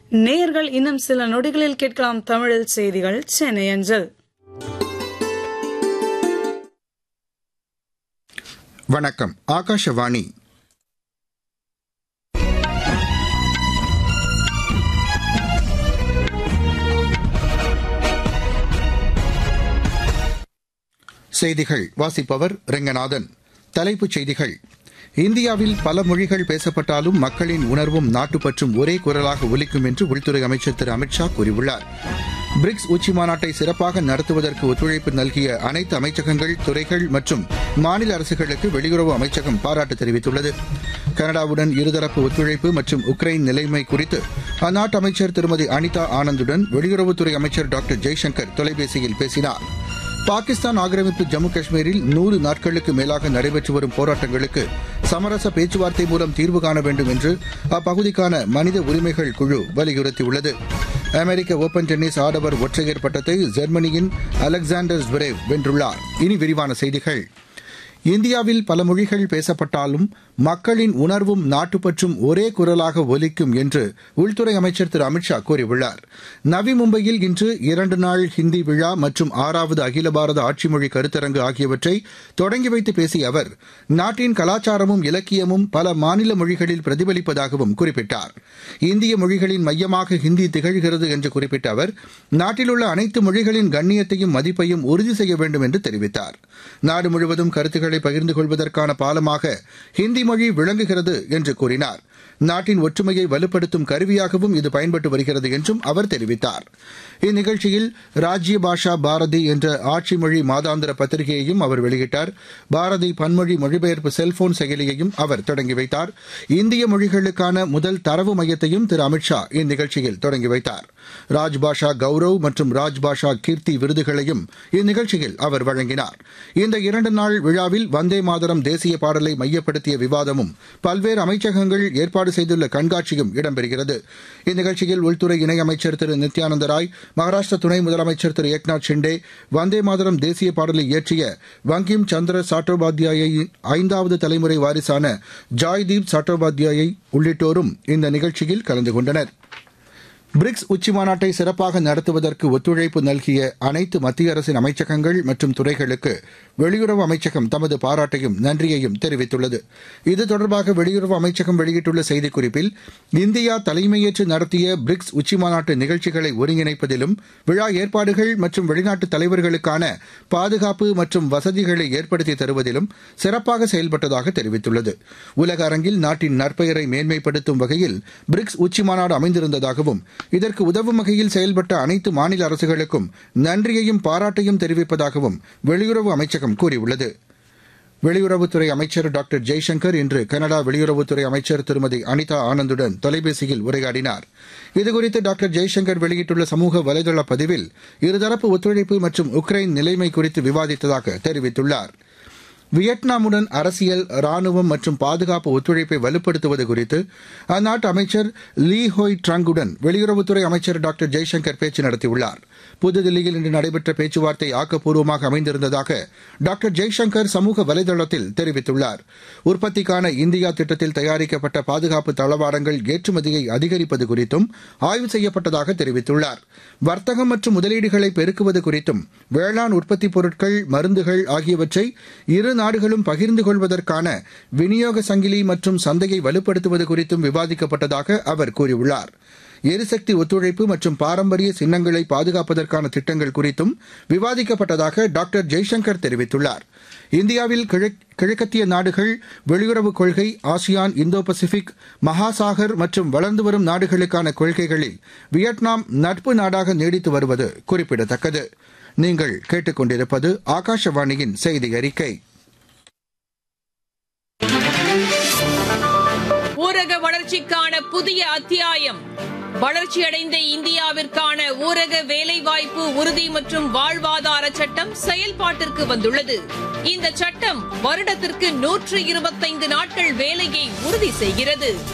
நேயர்கள் இன்னும் சில நொடிகளில் கேட்கலாம் தமிழில் செய்திகள் சென்னை அஞ்சல் வணக்கம் ஆகாஷவாணி செய்திகள் வாசிப்பவர் ரெங்கநாதன் தலைப்புச் செய்திகள் இந்தியாவில் பல மொழிகள் பேசப்பட்டாலும் மக்களின் உணர்வும் நாட்டுப்பற்றும் ஒரே குரலாக ஒலிக்கும் என்று உள்துறை அமைச்சர் திரு அமித்ஷா கூறியுள்ளார் பிரிக்ஸ் உச்சி மாநாட்டை சிறப்பாக நடத்துவதற்கு ஒத்துழைப்பு நல்கிய அனைத்து அமைச்சகங்கள் துறைகள் மற்றும் மாநில அரசுகளுக்கு வெளியுறவு அமைச்சகம் பாராட்டு தெரிவித்துள்ளது கனடாவுடன் இருதரப்பு ஒத்துழைப்பு மற்றும் உக்ரைன் நிலைமை குறித்து அந்நாட்டு அமைச்சர் திருமதி அனிதா ஆனந்துடன் வெளியுறவுத்துறை அமைச்சர் டாக்டர் ஜெய்சங்கர் தொலைபேசியில் பேசினார் பாகிஸ்தான் ஆக்கிரமிப்பு ஜம்மு காஷ்மீரில் நூறு நாட்களுக்கு மேலாக நடைபெற்று வரும் போராட்டங்களுக்கு சமரச பேச்சுவார்த்தை மூலம் தீர்வு காண வேண்டும் என்று அப்பகுதிக்கான மனித உரிமைகள் குழு வலியுறுத்தியுள்ளது அமெரிக்க ஓபன் டென்னிஸ் ஆடவர் ஒற்றையர் பட்டத்தை ஜெர்மனியின் அலெக்சாண்டர் ஸ்வரேவ் வென்றுள்ளார் இனி விரிவான செய்திகள் இந்தியாவில் பல மொழிகள் பேசப்பட்டாலும் மக்களின் உணர்வும் நாட்டுப்பற்றும் ஒரே குரலாக ஒலிக்கும் என்று உள்துறை அமைச்சர் திரு அமித்ஷா கூறியுள்ளார் நவி மும்பையில் இன்று இரண்டு நாள் ஹிந்தி விழா மற்றும் ஆறாவது அகில பாரத ஆட்சி மொழி கருத்தரங்கு ஆகியவற்றை தொடங்கி வைத்து பேசிய அவர் நாட்டின் கலாச்சாரமும் இலக்கியமும் பல மாநில மொழிகளில் பிரதிபலிப்பதாகவும் குறிப்பிட்டார் இந்திய மொழிகளின் மையமாக ஹிந்தி திகழ்கிறது என்று குறிப்பிட்ட அவர் நாட்டில் உள்ள அனைத்து மொழிகளின் கண்ணியத்தையும் மதிப்பையும் உறுதி செய்ய வேண்டும் என்று தெரிவித்தார் நாடு முழுவதும் கருத்துக்களை பகிர்ந்து கொள்வதற்கான பாலமாக ஹிந்தி மொழி விளங்குகிறது என்று கூறினார் நாட்டின் ஒற்றுமையை வலுப்படுத்தும் கருவியாகவும் இது பயன்பட்டு வருகிறது என்றும் அவர் தெரிவித்தார் இந்நிகழ்ச்சியில் ராஜ்ய பாஷா பாரதி என்ற ஆட்சி மொழி மாதாந்திர பத்திரிகையையும் அவர் வெளியிட்டார் பாரதி பன்மொழி மொழிபெயர்ப்பு செல்போன் செயலியையும் அவர் தொடங்கி வைத்தார் இந்திய மொழிகளுக்கான முதல் தரவு மையத்தையும் திரு அமித்ஷா இந்நிகழ்ச்சியில் தொடங்கி வைத்தார் ராஜ்பாஷா கௌரவ் மற்றும் ராஜ்பாஷா கீர்த்தி விருதுகளையும் இந்நிகழ்ச்சியில் அவர் வழங்கினார் இந்த இரண்டு நாள் விழாவில் வந்தே மாதரம் தேசிய பாடலை மையப்படுத்திய விவாதமும் பல்வேறு அமைச்சகங்கள் ஏற்பாடு செய்துள்ள கண்காட்சியும் இடம்பெறுகிறது இந்நிகழ்ச்சியில் உள்துறை இணையமைச்சர் திரு நித்யானந்த ராய் மகாராஷ்டிர துணை முதலமைச்சர் திரு ஏக்நாத் ஷிண்டே வந்தே மாதரம் தேசிய பாடலை இயற்றிய வங்கிம் சந்திர சாட்டோபாத்யாயின் ஐந்தாவது தலைமுறை வாரிசான ஜாய்தீப் சாட்டோபாத்யாயை உள்ளிட்டோரும் இந்த நிகழ்ச்சியில் கலந்து கொண்டனா் பிரிக்ஸ் உச்சி மாநாட்டை சிறப்பாக நடத்துவதற்கு ஒத்துழைப்பு நல்கிய அனைத்து மத்திய அரசின் அமைச்சகங்கள் மற்றும் துறைகளுக்கு வெளியுறவு அமைச்சகம் தமது பாராட்டையும் நன்றியையும் தெரிவித்துள்ளது இது தொடர்பாக வெளியுறவு அமைச்சகம் வெளியிட்டுள்ள செய்திக்குறிப்பில் இந்தியா தலைமையேற்று நடத்திய பிரிக்ஸ் உச்சி மாநாட்டு நிகழ்ச்சிகளை ஒருங்கிணைப்பதிலும் விழா ஏற்பாடுகள் மற்றும் வெளிநாட்டு தலைவர்களுக்கான பாதுகாப்பு மற்றும் வசதிகளை ஏற்படுத்தி தருவதிலும் சிறப்பாக செயல்பட்டதாக தெரிவித்துள்ளது உலக அரங்கில் நாட்டின் நற்பெயரை மேன்மைப்படுத்தும் வகையில் பிரிக்ஸ் உச்சி மாநாடு அமைந்திருந்ததாகவும் இதற்கு உதவும் வகையில் செயல்பட்ட அனைத்து மாநில அரசுகளுக்கும் நன்றியையும் பாராட்டையும் தெரிவிப்பதாகவும் வெளியுறவு அமைச்சகம் கூறியுள்ளது வெளியுறவுத்துறை அமைச்சர் டாக்டர் ஜெய்சங்கர் இன்று கனடா வெளியுறவுத்துறை அமைச்சர் திருமதி அனிதா ஆனந்துடன் தொலைபேசியில் உரையாடினார் இதுகுறித்து டாக்டர் ஜெய்சங்கர் வெளியிட்டுள்ள சமூக வலைதள பதிவில் இருதரப்பு ஒத்துழைப்பு மற்றும் உக்ரைன் நிலைமை குறித்து விவாதித்ததாக தெரிவித்துள்ளார் வியட்நாமுடன் அரசியல் ராணுவம் மற்றும் பாதுகாப்பு ஒத்துழைப்பை வலுப்படுத்துவது குறித்து அந்நாட்டு அமைச்சர் லீ ஹோய் ட்ரங்குடன் வெளியுறவுத்துறை அமைச்சர் டாக்டர் ஜெய்சங்கர் பேச்சு நடத்தியுள்ளார் புதுதில்லியில் இன்று நடைபெற்ற பேச்சுவார்த்தை ஆக்கப்பூர்வமாக அமைந்திருந்ததாக டாக்டர் ஜெய்சங்கர் சமூக வலைதளத்தில் தெரிவித்துள்ளார் உற்பத்திக்கான இந்தியா திட்டத்தில் தயாரிக்கப்பட்ட பாதுகாப்பு தளவாடங்கள் ஏற்றுமதியை அதிகரிப்பது குறித்தும் ஆய்வு செய்யப்பட்டதாக தெரிவித்துள்ளார் வர்த்தகம் மற்றும் முதலீடுகளை பெருக்குவது குறித்தும் வேளாண் உற்பத்தி பொருட்கள் மருந்துகள் ஆகியவற்றை இரு நாடுகளும் பகிர்ந்து கொள்வதற்கான விநியோக சங்கிலி மற்றும் சந்தையை வலுப்படுத்துவது குறித்தும் விவாதிக்கப்பட்டதாக அவர் கூறியுள்ளார் எரிசக்தி ஒத்துழைப்பு மற்றும் பாரம்பரிய சின்னங்களை பாதுகாப்பதற்கான திட்டங்கள் குறித்தும் விவாதிக்கப்பட்டதாக டாக்டர் ஜெய்சங்கர் தெரிவித்துள்ளார் இந்தியாவில் கிழக்கத்திய நாடுகள் வெளியுறவு கொள்கை ஆசியான் இந்தோ பசிபிக் மகாசாகர் மற்றும் வளர்ந்து வரும் நாடுகளுக்கான கொள்கைகளில் வியட்நாம் நட்பு நாடாக நீடித்து வருவது குறிப்பிடத்தக்கது நீங்கள் கேட்டுக்கொண்டிருப்பது ஆகாஷவாணியின் செய்தி அறிக்கை ஊரக வளர்ச்சிக்கான புதிய அத்தியாயம் வளர்ச்சியடைந்த இந்தியாவிற்கான ஊரக வேலைவாய்ப்பு உறுதி மற்றும் வாழ்வாதார சட்டம் செயல்பாட்டிற்கு வந்துள்ளது இந்த சட்டம் வருடத்திற்கு நூற்று இருபத்தைந்து நாட்கள் வேலையை உறுதி செய்கிறது